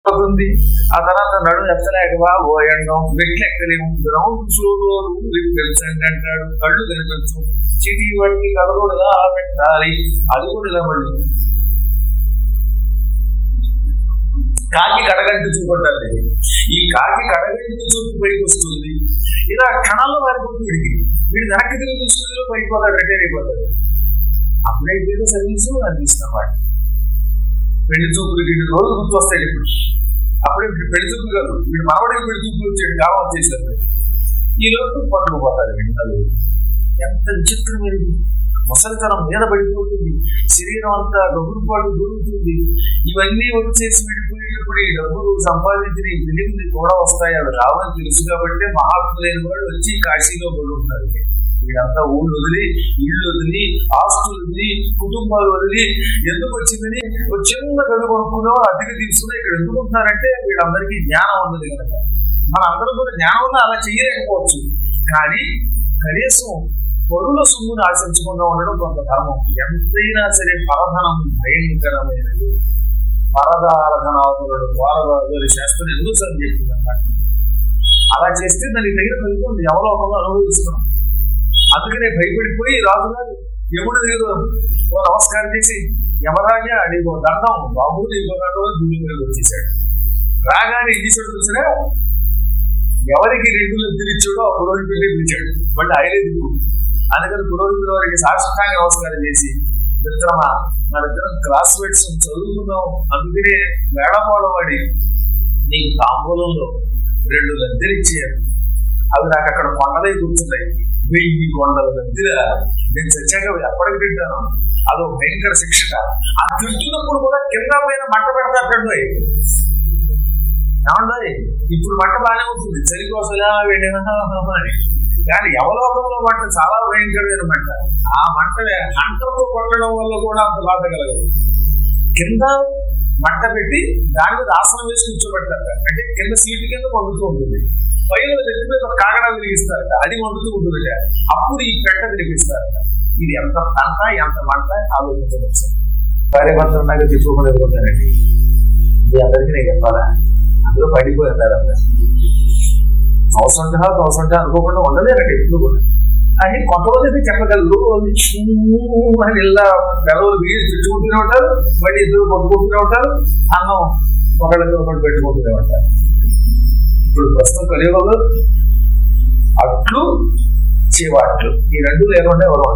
అవుతుంది ఆ తర్వాత నడుము ఎత్తలేకవా ఓయండం మెట్లు ఎక్కలేము గ్రౌండ్ ఫ్లోర్ పెంచండి అంటాడు కళ్ళు కనిపించు చిటి వాడికి కలగూడదా పెట్టాలి అది కూడా నిలబడి కాకి కడగంటి చూపట్టాలి ఈ కాకి కడగంటి చూపు పైకి వస్తుంది ఇలా క్షణాల్లో మారిపోతుంది వీడికి వీడు వెనక్కి తిరిగి చూసుకుని పైకి పోతాడు రిటైర్ అయిపోతాడు అప్పుడైతే సర్వీసు అందిస్తున్న వాడు పెళ్లి చూపులు వీడి రోజు గుర్తొస్తాయి ఇప్పుడు అప్పుడే వీడు పెళ్లి చూపులు కాదు వీడు మనవడికి పెళ్లి చూపులు వచ్చాడు కావం వచ్చేసారు ఈ రోజు పట్టుకుపోతాడు వీళ్ళు ఎంత విచిత్రమైనది ముసలితనం మీద పడిపోతుంది శరీరం అంతా డబ్బుపాటు దొరుకుతుంది ఇవన్నీ వచ్చేసి విడిపోయినప్పుడు ఈ డబ్బులు సంపాదించిన ఈ తెలివిని కూడా వస్తాయి అవి రావని తెలుసు కాబట్టి మహాత్ములైన వాళ్ళు వచ్చి కాశీలో పడుతున్నారు వీడంతా ఊళ్ళు వదిలి ఇళ్ళు వదిలి ఆస్తులు వదిలి కుటుంబాలు వదిలి ఎందుకు వచ్చిందని ఒక చిన్న గడు కొనుక్కున్నాం అద్దెకి తీసుకుని ఇక్కడ ఎందుకు ఉంటున్నారంటే వీళ్ళందరికీ జ్ఞానం ఉన్నది కనుక మన అందరూ కూడా జ్ఞానం ఉన్నా అలా చేయలేకపోవచ్చు కానీ కనీసం పొరుల సొమ్మును ఆశించకుండా ఉండడం కొంత ధర్మం ఎంతైనా సరే పరధనం భయంకరమైనది పరదారధనాదుడు ద్వారదాదుడు శాస్త్రం ఎందుకు సార్ చెప్పింది అన్నమాట అలా చేస్తే దానికి తగిన ఫలితం ఎవలోకంలో అనుభవిస్తున్నాం అందుకనే భయపడిపోయి రాజుగారు యముడు దగ్గర ఓ నమస్కారం చేసి యమరాజా నీకు ఓ దండం బాబు నీకు ఓ దండం అని భూమి మీద వచ్చేసాడు రాగానే ఇంటి చూడు చూసినా ఎవరికి రెండు లబ్ధులు ఇచ్చాడో ఆ పురోహితుడిని పిలిచాడు బట్ ఆయనే దిక్కు అందుకని పురోహితుల వారికి సాష్టాంగ నమస్కారం చేసి మిత్రమా మన ఇద్దరం క్లాస్మేట్స్ చదువుకున్నాం అందుకనే వేళపాడు వాడి నీకు తాంబూలంలో రెండు లద్దెలు ఇచ్చారు అవి నాకు అక్కడ కొండలై కూర్చున్నాయి వెయ్యి కొండల దగ్గర నేను చచ్చాక ఎప్పటికి తింటాను అదో భయంకర శిక్షక ఆ తింటున్నప్పుడు కూడా కింద పైన మంట పెడతాడు ఏమంటాయి ఇప్పుడు మంట బాగానే ఉంటుంది చలి కోసం ఇలా వెళ్ళినా అని కానీ యవలోకంలో మంట చాలా భయంకరమైన మంట ఆ మంట మంటతో కొట్టడం వల్ల కూడా అంత బాధ కలగదు కింద మంట పెట్టి దాని మీద ఆసనం వేసి కూర్చోబెడతారు అంటే కింద సీటు కింద వండుతూ ఉంటుంది పైన నెత్తి మీద ఒక కాగడా వెలిగిస్తారట అది వండుతూ ఉంటుంది అప్పుడు ఈ పెంట వెలిగిస్తారట ఇది ఎంత పంట ఎంత మంట ఆలోచించవచ్చు కార్యభర్తలాగా చెప్పుకొని ఎదుగుతారండి ఇది అందరికీ నేను చెప్పాలా అందులో పడిపోయి ఉంటారంట అవసరం అవసరం అనుకోకుండా ఉండలేరండి ఎప్పుడు కూడా అని కొంతమంది అయితే చెప్పగలరు అని ఇలా పెదవులు వీడి చుట్టుకుంటూనే ఉంటారు మళ్ళీ ఇద్దరు కొట్టుకుంటూనే ఉంటారు అన్నం ఒకళ్ళకి ఒకటి పెట్టుకుంటూనే ఉంటారు ఇప్పుడు ప్రస్తుతం కలియుగంలో అట్లు చీవాట్లు ఈ రెండు లేకుండా ఎవరు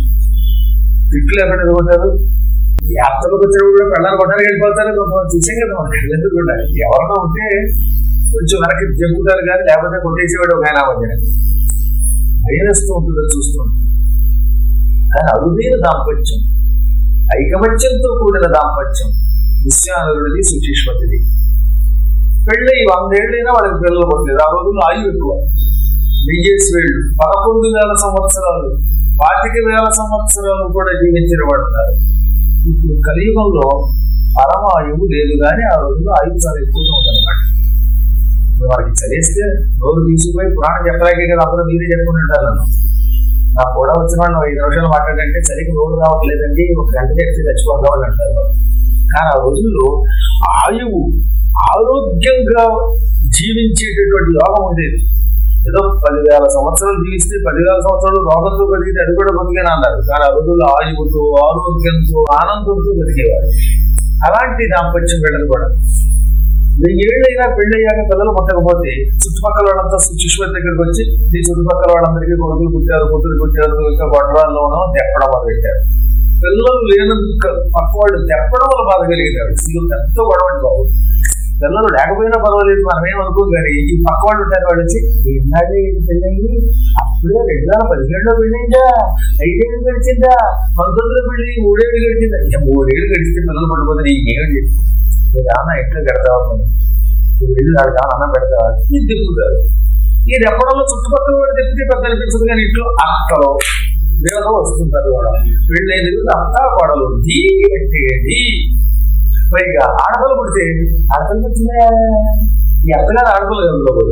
తిట్లు లేకుండా ఎదుర్కొంటారు యాత్రలకు వచ్చినప్పుడు కూడా పెళ్ళాలు కొట్టాలి వెళ్ళిపోతారు కొంతమంది చూసాం కదా మనం ఎందుకు కూడా ఎవరైనా ఉంటే కొంచెం వెనక్కి చెప్పుతారు కానీ లేకపోతే కొట్టేసేవాడు ఒక ఆయన మధ్య భయం వేస్తూ ఉంటుందో చూస్తూ ఉంటే కానీ అరుదైన దాంపత్యం ఐకమత్యంతో కూడిన దాంపత్యం విశ్వానరుడిది సుచీష్మతిది పెళ్ళి వందేళ్ళైనా వాళ్ళకి పిల్లలు పుట్టలేదు ఆ రోజుల్లో ఆయువు ఎక్కువ వెయ్యేసి వేళ్ళు పదకొండు వేల సంవత్సరాలు పాతిక వేల సంవత్సరాలు కూడా జీవించిన పడతారు ఇప్పుడు కలియుగంలో పరమాయువు లేదు కానీ ఆ రోజుల్లో ఆయువు చాలా ఎక్కువగా ఉందన్నమాట ఇప్పుడు వాళ్ళకి చదివిస్తే రోజు తీసుకుపోయి పురాణం చెప్పలేకే కదా అందరూ మీరే చెప్పుకుని ఉంటారు నాకు కూడా వచ్చిన వాళ్ళు ఐదు నిమిషాలు మాట్లాడంటే సరిగ్గా రోజు రావట్లేదండి ఒక గంట చెప్తే చచ్చిపోతాం అని అంటారు కానీ ఆ రోజుల్లో ఆయువు ఆరోగ్యంగా జీవించేటటువంటి యోగం ఉండేది ఏదో పదివేల సంవత్సరాలు జీవిస్తే పదివేల సంవత్సరాలు రోగంతో బతికితే అది కూడా బతికేనా అన్నారు కానీ ఆ రోజుల్లో ఆయువుతో ఆరోగ్యంతో ఆనందంతో బతికేవారు అలాంటి దాంపత్యం వీళ్ళని కూడా వెయ్యేళ్ళైనా పెళ్ళయ్యాక పిల్లలు పుట్టకపోతే చుట్టుపక్కల వాళ్ళంతా సుష్మతి దగ్గరికి వచ్చి ఈ చుట్టుపక్కల వాళ్ళందరికీ కొడుకులు పుట్టారు కూతురు పుట్టారు ఇంకా గొడవల్లోనో తెప్పడం మొదలు పెట్టారు పిల్లలు లేనందుకు పక్క వాళ్ళు తెప్పడం వల్ల బాధ కలిగినారు ఇది ఎంతో గొడవ బాబు పిల్లలు లేకపోయినా పర్వాలేదు మనం ఏమనుకోం కానీ ఈ పక్క వాళ్ళు ఉంటారు వాళ్ళు వచ్చి ఏంటంటే పెళ్ళయింది అప్పుడే రెండు వేల పదిహేడులో పెళ్ళయిందా ఐదేళ్ళు గడిచిందా పంతొమ్మిదిలో పెళ్ళి మూడేళ్ళు గడిచిందా ఇక మూడేళ్ళు గడిస్తే పిల్లలు పడిపోతే నీకేం చెప్పు మీ నాన్న ఎట్లా పెడతావా నువ్వు వెళ్ళి వాడికి అన్నం పెడతావా ఇది తిప్పుతారు ఈ రెప్పడంలో చుట్టుపక్కల కూడా తిప్పితే పెద్ద అనిపించదు కానీ ఇంట్లో అక్కలో వీళ్ళతో వస్తుంటారు కూడా వీళ్ళేది అంతా గొడవలు ఢీ అంటే ఢీ పైగా ఆడపిల్ల పుడితే ఆడపిల్ల పుట్టిందా ఈ అత్తగారు ఆడపిల్ల అందులో కూడా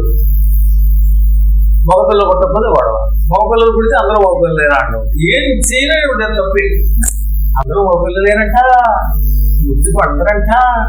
మగపిల్ల పుట్టకపోతే గొడవ మగపిల్లలు పుడితే అందరూ మగపిల్లలు లేరా అంటాం ఏం చేయలేని ఉండదు తప్పి అందరూ మగపిల్లలు లేరంట ముద్దు పడతారంట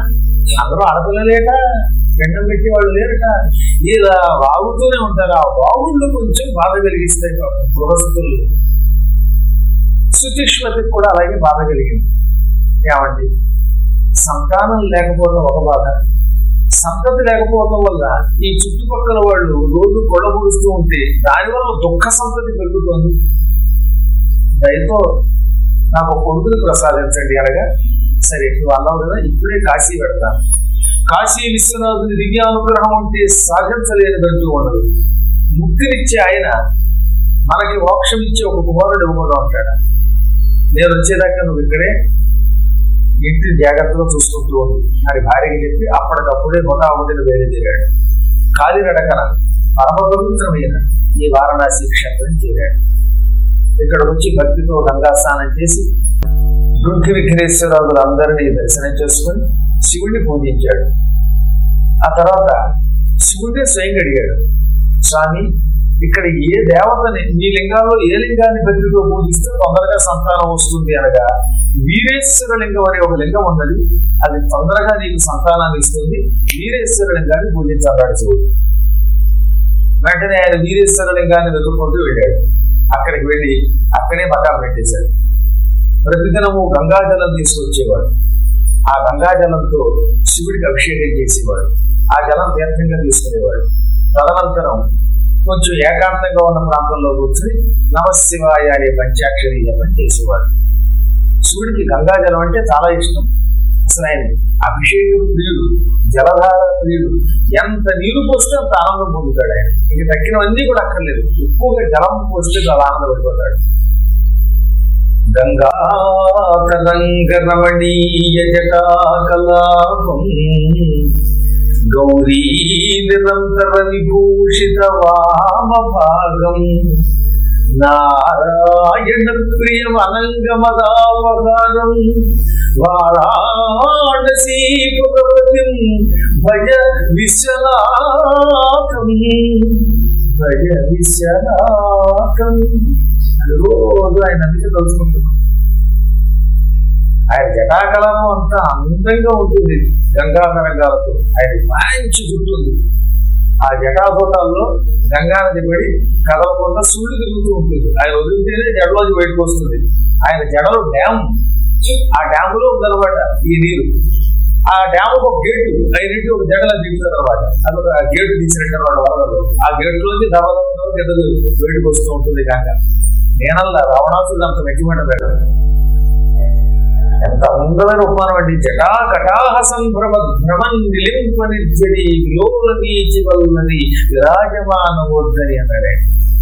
అందరూ ఆడపిల్లలేట పిండం పెట్టి వాళ్ళు లేరట ఇలా వాగుతూనే ఉంటారు ఆ వాగుళ్ళు కొంచెం బాధ కలిగిస్తాయి పాపం గృహస్థులు సుతిష్మతికి కూడా అలాగే బాధ కలిగింది ఏమండి సంతానం లేకపోవడం ఒక బాధ సంతతి లేకపోవడం వల్ల ఈ చుట్టుపక్కల వాళ్ళు రోజు గొడవడుస్తూ ఉంటే దానివల్ల దుఃఖ సంతతి పెరుగుతోంది దయతో నాకు ఒక కొడుకుని ప్రసాదించండి అనగా సరే నువ్వు అన్నావు కదా ఇప్పుడే కాశీ పెడతాను కాశీ విశ్వనాథుని దివ్యానుగ్రహం ఉంటే సాధించలేనిదంటూ ఉండదు ముక్తినిచ్చే ఆయన మనకి మోక్షం ఇచ్చే ఒక కుమారుడు ఇవ్వకుండా ఉంటాడు నేను వచ్చేదాకా నువ్వు ఇక్కడే ఇంటిని జాగ్రత్తగా చూసుకుంటూ ఉంది అని భార్యకి చెప్పి అప్పటికప్పుడే మొటాముడిని బయలుదేరాడు కాలినడకన పరమ పవిత్రమైన ఈ వారణాసి క్షేత్రం చేరాడు ఇక్కడ వచ్చి భక్తితో గంగా స్నానం చేసి దుర్గి విఘ్నేశ్వరాదులు అందరినీ దర్శనం చేసుకుని శివుడిని పూజించాడు ఆ తర్వాత శివుడే స్వయంగా అడిగాడు స్వామి ఇక్కడ ఏ దేవతని మీ లింగాల్లో ఏ లింగాన్ని భక్తితో పూజిస్తే తొందరగా సంతానం వస్తుంది అనగా వీరేశ్వర లింగం అనే ఒక లింగం ఉన్నది అది తొందరగా నీకు సంతానాన్ని ఇస్తుంది వీరేశ్వర లింగాన్ని పూజించాడు శివుడు వెంటనే ఆయన వీరేశ్వర లింగాన్ని వెతుక్కుంటూ వెళ్ళాడు అక్కడికి వెళ్ళి అక్కడే మకాం పెట్టేశాడు ప్రతిదినము గంగాజలం తీసుకొచ్చేవాడు ఆ గంగాజలంతో శివుడికి అభిషేకం చేసేవాడు ఆ జలం తీర్థంగా తీసుకునేవాడు తదనంతరం కొంచెం ఏకాంతంగా ఉన్న ప్రాంతంలో కూర్చొని నమశివాయ అనే పంచాక్షరి జపం చేసేవాడు శివుడికి గంగాజలం అంటే చాలా ఇష్టం అసలు ఆయన అభిషేక ప్రియుడు జలధార ప్రియుడు ఎంత నీరు పోస్తే అంత ఆనందం పొందుతాడు ఆయన ఇక తక్కినవన్నీ కూడా అక్కర్లేదు ఎక్కువగా జలం పోస్తే చాలా ఆనందపడిపోతాడు గంగాతరంగరమణీయ జటాకలాపం గౌరీ నిరంతర విభూషిత వామ భాగం నారాయణ ప్రియం అనంగమదాపకారం వారాణసీపురపతిం భజ విశ్వనాథం భజ విశ్వనాథం అది రోజు ఆయన అందుకే తలుచుకుంటున్నాం ఆయన జటాకలము అంతా అందంగా ఉంటుంది గంగా తరంగాలతో ఆయన మంచి జుట్టు ఉంది ఆ జటాభూతాల్లో గంగా నది పడి కదలకుండా సూర్యుడు తిరుగుతూ ఉంటుంది ఆయన వదిలితేనే జడలోంచి బయటకు వస్తుంది ఆయన జడలో డ్యామ్ ఆ డ్యామ్ లో ఉందన్నమాట ఈ నీరు ఆ డ్యామ్ ఒక గేటు అయినట్టు ఒక జడలా దిగుతుంది అనమాట అదొక గేటు తీసినట్టు అనమాట వరదలు ఆ గేటు లోంచి దవదంలో గదలు బయటకు వస్తూ ఉంటుంది గంగ నేనల్లా రావణాసుడు అంత మెచ్చిమాట పెట్టదు ఎంత అందమైన ఉపమానం అండి జటా కటాహ సంభ్రమ భ్రమం నిలింప నిర్జరి విలోల నీచి వల్లది విరాజమానవద్దని అన్నాడే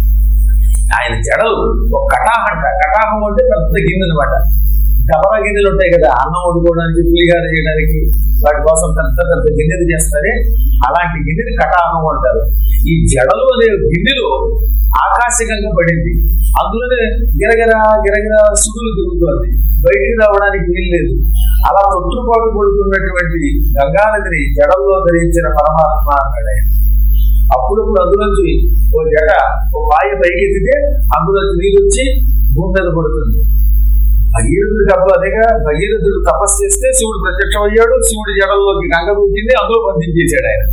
ఆయన జడలు ఒక కటాహ అంట కటాహం అంటే పెద్ద గిన్నె అనమాట డబరా గిన్నెలు ఉంటాయి కదా అన్నం వండుకోవడానికి పులిగార చేయడానికి వాటి కోసం పెద్ద పెద్ద గిన్నెలు చేస్తారే అలాంటి గిన్నెని కటాహం అంటారు ఈ జడలు అనే గిన్నెలో ఆకాశగంగా పడింది అందులోనే గిరగిర గిరగిర సుడులు తిరుగుతోంది బయటికి రావడానికి వీల్లేదు అలా తొట్టుపాటు పడుతున్నటువంటి గంగానదిని జడంలో ధరించిన పరమాత్మ అన్నాడు ఆయన. అప్పుడప్పుడు అందులోంచి ఓ జట ఓ వాయు పైకెత్తితే అందులోంచి నీరు వచ్చి భూమి మీద పడుతుంది భగీరథుడు కథలు అదేగా భగీరథుడు తపస్సు చేస్తే శివుడు ప్రత్యక్షం అయ్యాడు శివుడి జడంలోకి గంగ దూకింది అందులో బంధించేశాడు ఆయన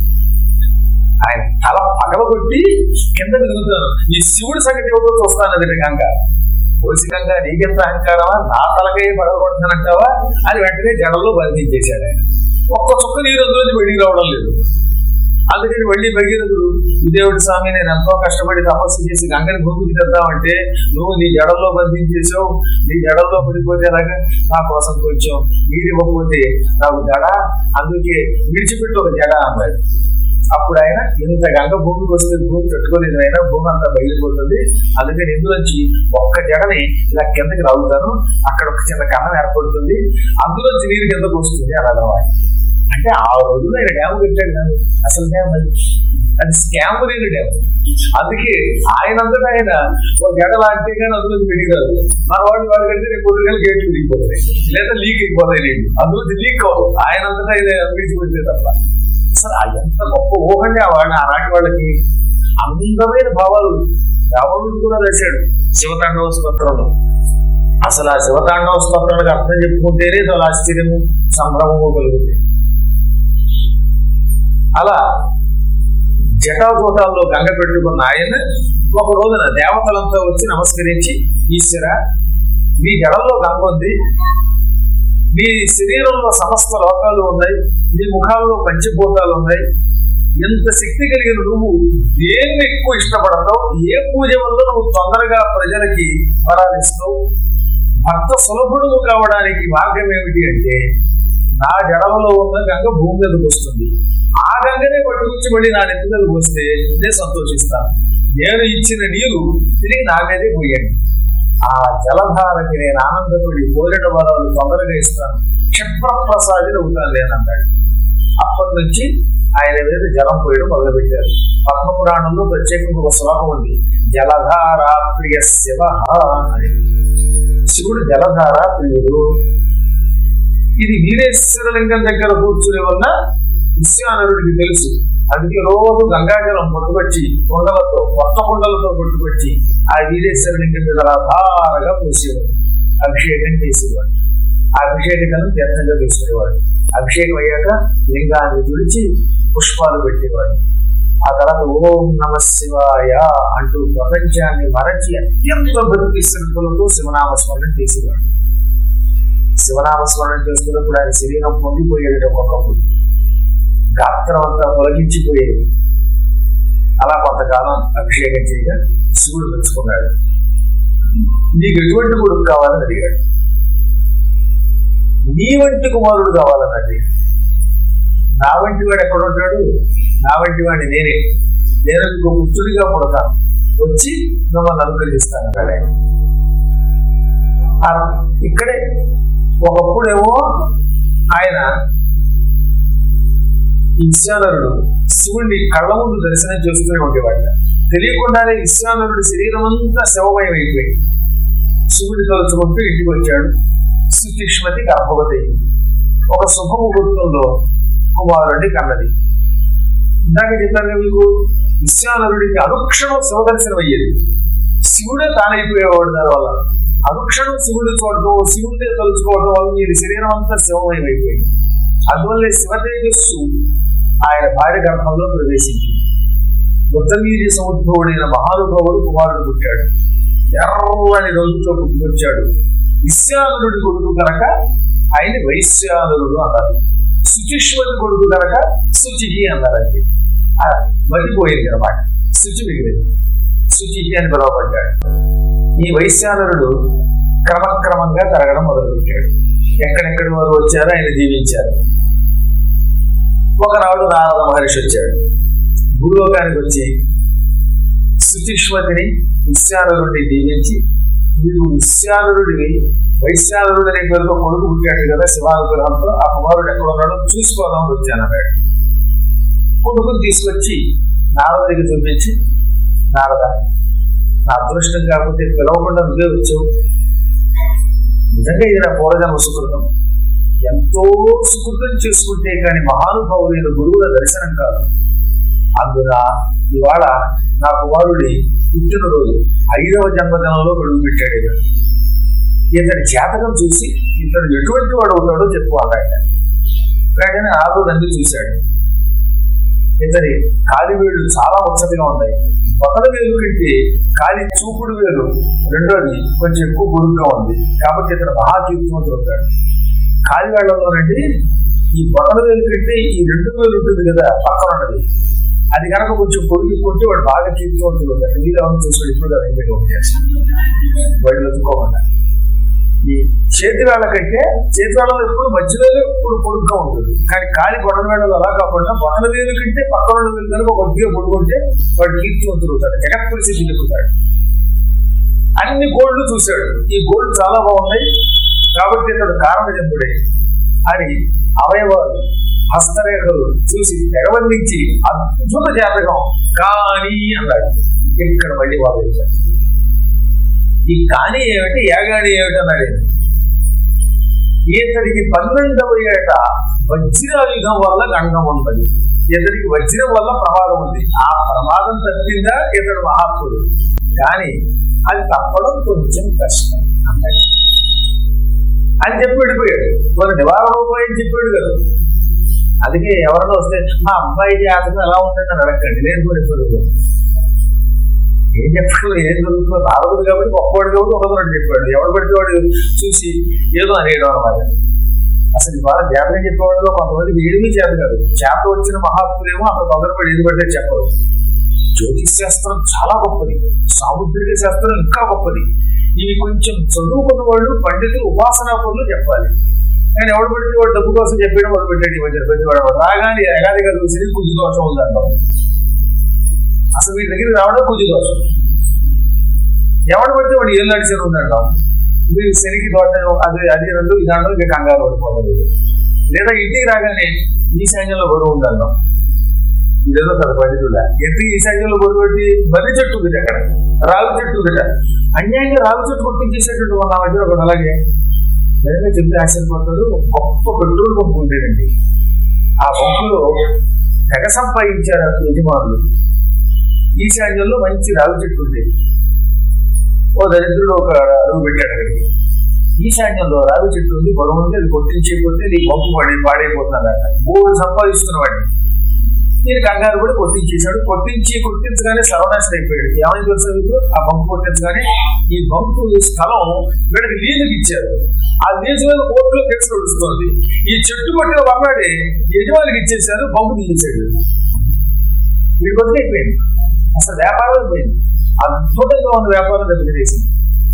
ఆయన తల పగలగొట్టి కింద దిగుతాను ఈ శివుడి సంగతి ఏమిటో చూస్తాను అది గంగ ఓసికంగా నీకెంత అహంకారమా నా తలకై పడగొడుతానంటావా అని వెంటనే జడంలో బంధించేశాడు ఆయన ఒక్క చుక్క నీరు అందులోంచి వెళ్ళి రావడం లేదు అందుకని వెళ్ళి భగీరథుడు దేవుడి స్వామి నేను ఎంతో కష్టపడి తపస్సు చేసి గంగని భూమికి తెద్దామంటే నువ్వు నీ జడంలో బంధించేసావు నీ జడంలో పడిపోతే అలాగా నా కోసం కొంచెం నీరు ఇవ్వకపోతే నాకు జడ అందుకే విడిచిపెట్టి ఒక జడ అన్నాడు అప్పుడు ఆయన ఇంత గంగ భూమికి వస్తే భూమి పెట్టుకోలేదు ఆయన భూమి అంతా బయలుపోతుంది అందుకని ఇందులోంచి ఒక్క జడని ఇలా కిందకి రావుతాను అక్కడ ఒక చిన్న కన్నం ఏర్పడుతుంది అందులోంచి నీరు కిందకు వస్తుంది అలా రావాలి అంటే ఆ రోజుల్లో ఆయన డ్యామ్ కట్టాడు కాదు అసలు డ్యామ్ అది అది స్కామ్ లేని డ్యామ్ అందుకే ఆయన అంతటా ఆయన ఒక గడ లాంటి కానీ అందులో పెట్టి కాదు మన వాడు వాడు కంటే రేపు పొద్దుగా గేట్లు దిగిపోతాయి లేదా లీక్ అయిపోతాయి నీళ్ళు అందులో లీక్ అవ్వదు ఆయన అంతటా ఆయన విడిచిపెట్టే తప్ప అసలు ఆ ఎంత గొప్ప ఊహండి ఆ వాళ్ళ ఆనాటి వాళ్ళకి అందమైన భావాలు రావణుడు కూడా రాశాడు శివతాండవ స్తోత్రంలో అసలు ఆ శివతాండవ స్తోత్రానికి అర్థం చెప్పుకుంటేనే చాలా ఆశ్చర్యము సంభ్రమము కలుగుతాయి అలా జటాజూటాల్లో గంగ పెట్టుకున్న ఆయన ఒక రోజున దేవతలంతా వచ్చి నమస్కరించి ఈశ్వర మీ జడంలో గంగ ఉంది మీ శరీరంలో సమస్త లోకాలు ఉన్నాయి మీ ముఖాల్లో పంచభూతాలు ఉన్నాయి ఎంత శక్తి కలిగిన నువ్వు దేన్ని ఎక్కువ ఇష్టపడతావు ఏ పూజ వల్ల నువ్వు తొందరగా ప్రజలకి వరాలిస్తావు భక్త సులభుడు కావడానికి మార్గం ఏమిటి అంటే నా జడలలో ఉన్న గంగ భూమి మీదకి వస్తుంది ఆ గంగనే పట్టుకొచ్చి మళ్ళీ నా నెత్తి మీదకి వస్తే నేను సంతోషిస్తాను నేను ఇచ్చిన నీరు తిరిగి నా మీదే పోయండి ఆ జలధారకి నేను ఆనందపడి కోరిన వరాలు తొందరగా ఇస్తాను క్షిప్రప్రసాది అవుతాను లేనన్నాడు అప్పటి నుంచి ఆయన మీద జలం పోయడం మొదలుపెట్టారు పద్మపురాణంలో ప్రత్యేకంగా ఒక శ్లోకం ఉంది జలధార ప్రియ శివ అని. శివుడు జలధార ప్రియుడు ఇది వీరేశ్వరలింగం దగ్గర కూర్చునే వల్ల విశ్వానరుడికి తెలుసు అందుకే రోజు గంగాజలం పట్టుకొచ్చి కొండలతో కొత్త కొండలతో పట్టుకొచ్చి ఆ వీరేశ్వరలింగం మీద అలా ధారగా పూసేవాడు అభిషేకం చేసేవాడు ఆ అభిషేకం తీర్థంగా తీసుకునేవాడు అభిషేకం అయ్యాక లింగాన్ని తుడిచి పుష్పాలు పెట్టేవాడు ఆ తర్వాత ఓం నమ శివాయ అంటూ ప్రపంచాన్ని మరచి అత్యంత భక్తి శ్రద్ధలతో శివనామస్మరణ చేసేవాడు శివనామస్మరణ చేస్తున్నప్పుడు ఆయన శరీరం పొంగిపోయేది ఒక్కొక్కప్పుడు గాత్రం అంతా తొలగించిపోయేది అలా కొంతకాలం అభిషేకం చేయగా శివుడు మెచ్చుకున్నాడు నీకు ఎటువంటి కొడుకు కావాలని అడిగాడు నీ వంటి కుమారుడు కావాలని అడిగాడు నా వంటి వాడు ఎక్కడ ఉంటాడు నా వంటి వాడిని నేనే నేను ఇంకో పుత్రుడిగా పుడతాను వచ్చి మిమ్మల్ని అనుగ్రహిస్తాను అన్నాడు ఆయన. ఆ ఇక్కడే ఒకప్పుడేమో ఆయన విశ్వానరుడు శివుణ్ణి కళ్ళ ముందు దర్శనం చేస్తూనే ఉండేవాడు తెలియకుండానే విశ్వానరుడి శరీరం అంతా శవమయం అయిపోయింది శివుడి తలుచుకుంటూ ఇంటికి వచ్చాడు సుతీష్మతి గర్భవతి అయింది ఒక శుభముహూర్తంలో కుమారుడిని కన్నది ఇందాక చెప్పాను కదా మీకు విశ్వానరుడికి అనుక్షణం శివదర్శనం అయ్యేది శివుడే తానైపోయేవాడు దానివల్ల అనుక్షణం శివుడు చూడటం శివుడినే తలుచుకోవడం వల్ల వీరి శరీరం అంతా శివమయం అయిపోయింది అందువల్ల శివ తేజస్సు ఆయన భార్య గర్భంలో ప్రవేశించింది ఉత్తమీర్య సముద్భవుడైన మహానుభావుడు కుమారుడు పుట్టాడు ఎర్రని రంగుతో పుట్టుకొచ్చాడు విశ్వానుడి కొడుకు కనుక ఆయన వైశ్యానుడు అన్నారు శుచిష్మతి కొడుకు కనుక శుచిహి అన్నారండి ఆ మతిపోయింది అనమాట శుచి మిగిలింది శుచిహి అని పిలువబడ్డాడు ఈ వైశ్యానుడు క్రమక్రమంగా తరగడం మొదలుపెట్టాడు ఎక్కడెక్కడి వారు వచ్చారో ఆయన జీవించారు ఒకనాడు నారద మహర్షి వచ్చాడు భూలోకానికి వచ్చి శుచిష్మతిని విశ్వానరుడిని దీవించి మీరు విశ్వానరుడిని వైశ్యానరుడు అనే పేరుతో కొడుకు పుట్టాడు కదా శివానుగ్రహంతో ఆ కుమారుడు ఎక్కడ ఉన్నాడో చూసుకోదామని వచ్చాను అన్నాడు కొడుకుని తీసుకొచ్చి నారదుడికి చూపించి నారద నా అదృష్టం కాకపోతే పిలవకుండా నువ్వే వచ్చావు నిజంగా ఇది నా పూర్వజన్మ సుకృతం ఎంతో సుకృతం చేసుకుంటే కానీ మహానుభావులైన గురువుల దర్శనం కాదు అందున ఇవాళ నా కుమారుడి పుట్టినరోజు ఐదవ జన్మదినంలో గడువు పెట్టాడు ఇతడు ఇతని జాతకం చూసి ఇతడు ఎటువంటి వాడు అవుతాడో చెప్పు అన్నాడు వెంటనే ఆరు నంది చూశాడు ఇతని కాలి వేళ్ళు చాలా ఉత్సతిగా ఉన్నాయి ఒకటి వేలు కంటే కాలి చూపుడు వేలు రెండోది కొంచెం ఎక్కువ గురుగ్గా ఉంది కాబట్టి ఇతను మహాకీర్తివంతుడు అవుతాడు కాలి వేళ్లలోనండి ఈ బొటల వేలు కంటే ఈ రెండు వేలు ఉంటుంది కదా పక్కన ఉన్నది అది కనుక కొంచెం పొడిగి కొంటే వాడు బాగా కీర్తివంతుడు అవుతాడు వీళ్ళు ఎవరు చూసాడు ఇప్పుడు కదా ఇంటికి ఒక చేస్తాడు వాడు వెతుక్కోకుండా ఈ చేతి వేళ కంటే చేతి వేళలో ఎప్పుడు మధ్యలో ఎప్పుడు పొడుగ్గా ఉంటుంది కానీ కాలి బొటన వేళలో అలా కాకుండా బొటన వేలు కంటే పక్కన ఉన్న వేలు కనుక కొద్దిగా పొడుగుంటే వాడు కీర్తివంతుడు అవుతాడు జగత్ పరిస్థితి చెప్పుతాడు అన్ని గోల్డ్ చూశాడు ఈ గోల్డ్ చాలా బాగున్నాయి కాబట్టి ఇతడు కారణజన్ముడే అని అవయవాలు హస్తరేఖలు చూసి తెరవందించి అద్భుత జాతకం కానీ అన్నాడు ఇక్కడ మళ్ళీ వాదించాడు ఈ కానీ ఏమిటి యాగాని ఏమిటి అన్నాడు ఈయన. ఇతడికి పన్నెండవ ఏట వజ్రాయుధం వల్ల గండం ఉన్నది ఇతడికి వజ్రం వల్ల ప్రమాదం ఉంది ఆ ప్రమాదం తప్పిందా ఇతడు మహాత్ముడు కానీ అది తప్పడం కొంచెం కష్టం అన్నాడు అని చెప్పి వెళ్ళిపోయాడు కొన్ని నివారణ ఉపాయం చెప్పాడు కదా అందుకే ఎవరైనా వస్తే మా అబ్బాయి జాతకం ఎలా ఉంటుందని అడగండి నేను కూడా ఇప్పుడు ఏం చెప్పాడు ఏం జరుగుతుందో రాదు కాబట్టి గొప్పవాడు కాబట్టి ఉండదు చెప్పాడు ఎవడు పడితే వాడు చూసి ఏదో అనేయడం అనమాట అసలు ఇవాళ జాతకం చెప్పేవాళ్ళలో కొంతమంది ఏమీ చేత కాదు చేత వచ్చిన మహాత్ములేమో అక్కడ తొందరపడి ఏది పడితే చెప్పరు జ్యోతిష్ శాస్త్రం చాలా గొప్పది సాముద్రిక శాస్త్రం ఇంకా గొప్పది ఇవి కొంచెం చదువుకున్న వాళ్ళు పండితులు ఉపాసనా పనులు చెప్పాలి కానీ ఎవడు పడితే వాడు డబ్బు కోసం చెప్పడం వాడు పెట్టండి ఈ మధ్య ప్రతి వాడు రాగానే ఎగాదిగా చూసి కుజు దోషం ఉందంటాం అసలు వీటి దగ్గర రావడం కుజు దోషం ఎవడు పడితే వాడు ఏం నడిచారు ఉందంటాం మీరు శనికి దోషం అది అది రెండు ఈ దాంట్లో ఇంకా కంగారు పడిపోతుంది లేదా ఇంటికి రాగానే ఈ సైన్యంలో బరువు ఉందంటాం ఇదేదో పెద్ద పండితుల ఎందుకు ఈ సైన్యంలో బరువు పెట్టి బర్రి చెట్టు ఉంది అక్కడ రావి చెట్టు ఉంది అన్యాయంగా రావి చెట్టు కొట్టించేసేటట్టు మన మధ్య ఒకటి అలాగే నిజంగా చెప్తే ఆశ్చర్యపోతాడు గొప్ప పెట్రోల్ పంపు ఉండేదండి ఆ పంపులో తెగ సంపాదించారు ఆ యజమానులు ఈశాన్యంలో మంచి రావి చెట్టు ఉండేది ఓ దరిద్రుడు ఒక అడుగు పెట్టాడు అక్కడికి ఈశాన్యంలో రావి చెట్టు ఉంది బరువు ఉంది అది కొట్టించకపోతే నీ పంపు పడి పాడైపోతున్నాడు మూడు సంపాదిస్తున్నవాడిని నేను కంగారు కూడా కొట్టించేశాడు కొట్టించి కొట్టించగానే సర్వనాశనం అయిపోయాడు ఏమైంది తెలుసా మీకు ఆ బంకు కొట్టించగానే ఈ బంకు ఈ స్థలం వీళ్ళకి లీజుకి ఇచ్చారు ఆ లీజు మీద కోర్టులో కేసు నడుస్తుంది ఈ చెట్టు కొట్టిన మర్నాడే యజమానికి ఇచ్చేసారు బంకు తీసేశాడు వీడి కొద్దిగా అయిపోయింది అసలు వ్యాపారం అయిపోయింది అద్భుతంగా ఉన్న వ్యాపారం దెబ్బతీసింది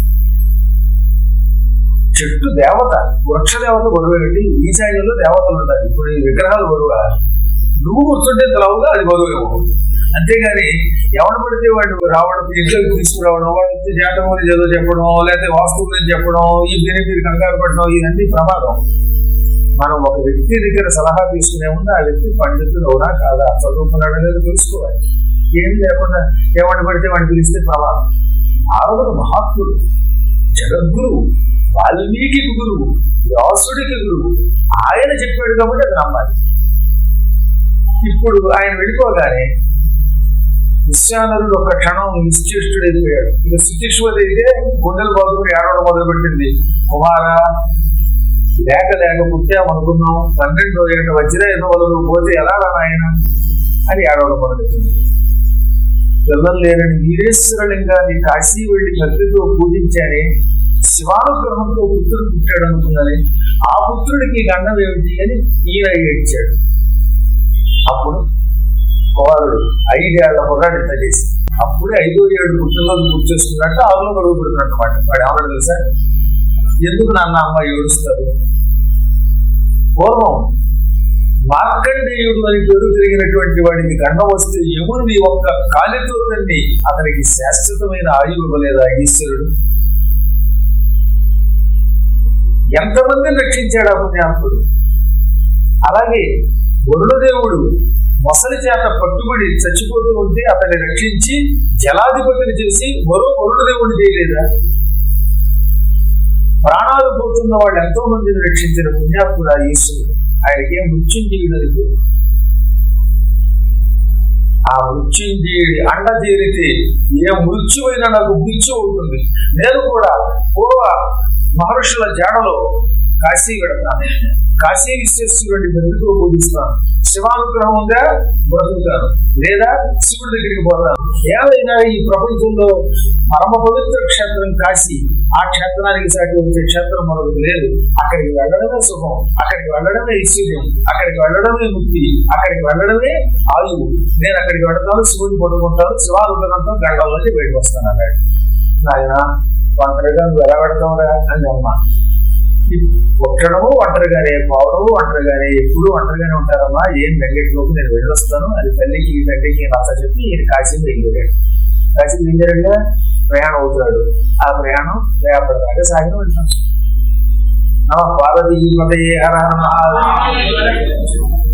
చెట్టు దేవత వృక్ష దేవత గొడవ పెట్టి ఈశాన్యంలో దేవతలు ఉంటాయి ఇప్పుడు ఈ విగ్రహాలు గొడవ నువ్వు కూర్చుంటే తెలవుగా అది గొడవ ఇవ్వవు అంతేగాని ఎవడు పడితే వాడు రావడం ఇంట్లోకి తీసుకురావడం వాడు వచ్చి జాతకం గురించి ఏదో చెప్పడం లేకపోతే వాస్తు గురించి చెప్పడం ఈ దీని మీరు కంగారు పడడం ఇవన్నీ ప్రమాదం మనం ఒక వ్యక్తి దగ్గర సలహా తీసుకునే ముందు ఆ వ్యక్తి పండితుడు అవునా కాదా చదువుకున్నాడా లేదో తెలుసుకోవాలి ఏం లేకుండా ఏమని పడితే వాడిని పిలిస్తే ప్రమాదం ఆ రోజు మహాత్ముడు జగద్గురువు వాల్మీకి గురువు వ్యాసుడికి గురువు ఆయన చెప్పాడు కాబట్టి అది నమ్మాలి ఇప్పుడు ఆయన వెళ్ళిపోగానే విశ్వానరుడు ఒక క్షణం నిశ్చేష్టుడైపోయాడు ఇక సుచిష్వతి అయితే గుండెలు బాగుకుని ఏడవడం మొదలుపెట్టింది కుమారా లేక లేక పుట్టామనుకున్నాం పన్నెండో ఏళ్ళ వజ్ర ఎన్నవలను పోతే ఎలా రా నాయన అని ఏడవడం మొదలుపెట్టింది పిల్లలు లేరని వీరేశ్వరలింగాన్ని కాశీ వెళ్లి భక్తితో పూజించానే శివానుగ్రహంతో పుత్రుడు పుట్టాడు అనుకున్నానే ఆ పుత్రుడికి గండం ఏమిటి అని ఈయన ఏడ్చాడు అప్పుడు కుమారుడు ఐదేళ్ల కుర్రాడు ఇంత చేసి అప్పుడే ఐదో ఏడు పుట్టినరోజు పూర్తి చేసుకున్నట్టు ఆరులో గడువు పెడుతున్నట్టు మాట వాడు ఏమన్నా తెలుసా ఎందుకు నాన్న అమ్మ ఏడుస్తారు పూర్వం మార్కండేయుడు అని పేరు తిరిగినటువంటి వాడికి గండం వస్తే యముని ఒక్క కాలితో తండ్రి అతనికి శాశ్వతమైన ఆయువు ఇవ్వలేదా ఈశ్వరుడు ఎంతమందిని రక్షించాడు ఆ పుణ్యాత్ముడు అలాగే వరుణదేవుడు మొసలి చేత పట్టుబడి చచ్చిపోతూ ఉంటే అతన్ని రక్షించి జలాధిపతిని చేసి మరో వరుణదేవుడిని చేయలేదా ప్రాణాలు పోతున్న వాళ్ళు ఎంతో మందిని రక్షించిన పుణ్యాత్ముడు ఆ ఈశ్వరుడు ఆయనకి ఏం మృత్యుంజయుడు పేరు ఆ మృత్యుంజయుడి అండ చేరితే ఏ మృత్యువైనా నాకు మృత్యు అవుతుంది నేను కూడా పూర్వ మహర్షుల జాడలో కాశీ వెడతాను కాశీ విశ్వేశ్వరుడిని బతుకుతో పూజిస్తాను శివానుగ్రహం ఉందా బ్రతుకుతాను లేదా శివుడి దగ్గరికి పోతాను ఏమైనా ఈ ప్రపంచంలో పరమ పవిత్ర క్షేత్రం కాశీ ఆ క్షేత్రానికి సాటి వచ్చే క్షేత్రం మరొకటి లేదు అక్కడికి వెళ్ళడమే సుఖం అక్కడికి వెళ్ళడమే ఐశ్వర్యం అక్కడికి వెళ్ళడమే ముక్తి అక్కడికి వెళ్ళడమే ఆయువు నేను అక్కడికి వెళతాను శివుడిని పట్టుకుంటాను శివానుగ్రహంతో గంటల నుంచి బయటకు వస్తాను అన్నాడు నాయన ఒంటరిగా నువ్వు ఎలా పెడతావురా అని అమ్మ ఒక్కడము ఒంటరిగానే పౌడము ఒంటరిగానే ఎప్పుడు ఒంటరిగానే ఉంటారమ్మా ఏం వెంకట్లోకి నేను వెళ్ళొస్తాను అది తల్లికి ఈ తండ్రికి నచ్చ చెప్పి ఈయన కాశీ బయలుదేరాడు కాశీ బయలుదేరాక ప్రయాణం అవుతున్నాడు ఆ ప్రయాణం రేపటిదాకా సాగిన వెళ్తాం పార్వతీ పదయే హర హర మహాదేవ